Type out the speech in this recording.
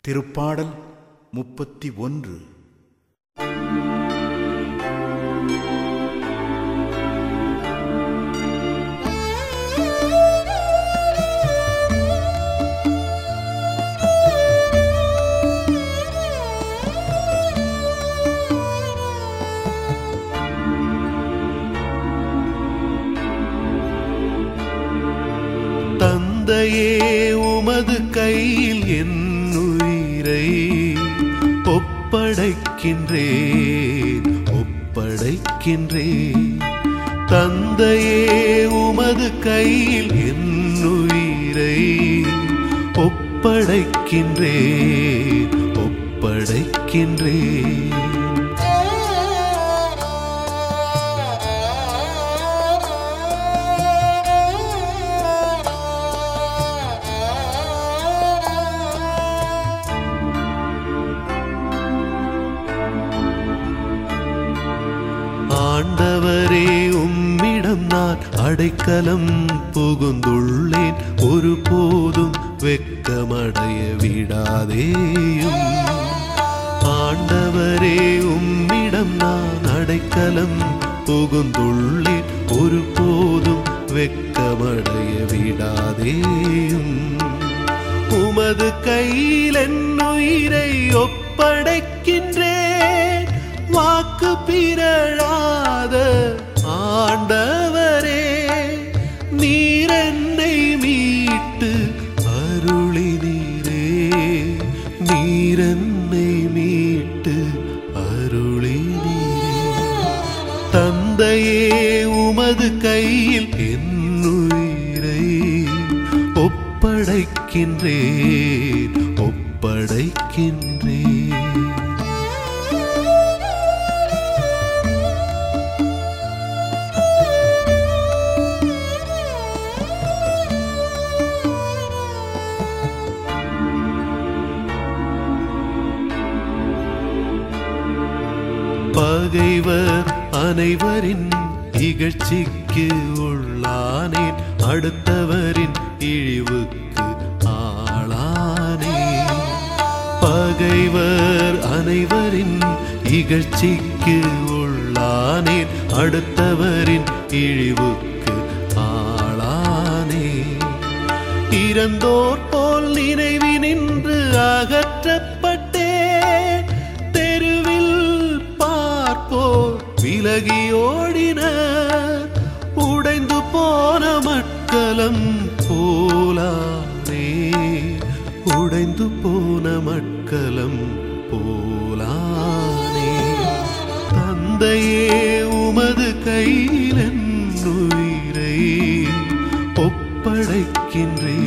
திருப்பாடல் முப்பத்தி ஒன்று தந்தையே உமது கையில் என் உயிரை ஒப்படைக்கின்றேன் ஒப்படைக்கின்றேன் தந்தையே உமது கையில் என் உயிரை ஒப்படைக்கின்றேன் ஒப்படைக்கின்றேன் ஆண்டவரே உம்மிடம் நான் அடைக்கலம் புகுந்துள்ளேன் ஒருபோதும் வெட்கமடைய விடாதேயும் ஆண்டவரே உம்மிடம் நான் அடைக்கலம் புகுந்துள்ளேன் ஒருபோதும் வெட்கமடைய விடாதேயும் உமது கையில் என் உயிரை ஒப்படைக்கின்றேன் வாக்கு பிறழாத ஆண்டவரே நீர் என்னை மீட்டு அருளினீரே நீர் என்னை மீட்டு அருளினீரே தந்தையே உமது கையில் என் உயிரை ஒப்படைக்கின்றேன் ஒப்படைக்கின்றேன் பகைவர் அனைவரின் இகழ்ச்சிக்கு உள்ளானேன் அடுத்தவரின் இழிவுக்கு ஆளானேன் பகைவர் அனைவரின் இகழ்ச்சிக்கு உள்ளானேன் அடுத்தவரின் இழிவுக்கு ஆளானேன் இறந்தோர் போல் நினைவினின்று அகற்றப்பட்டேன் தெருவில் பார்ப்போர் விலகி ஓடினர் உடைந்து போன மட்கலம் போலானே உடைந்து போன மட்கலம் போலானே தந்தையே உமது கையில் என் உயிரை ஒப்படைக்கின்றேன்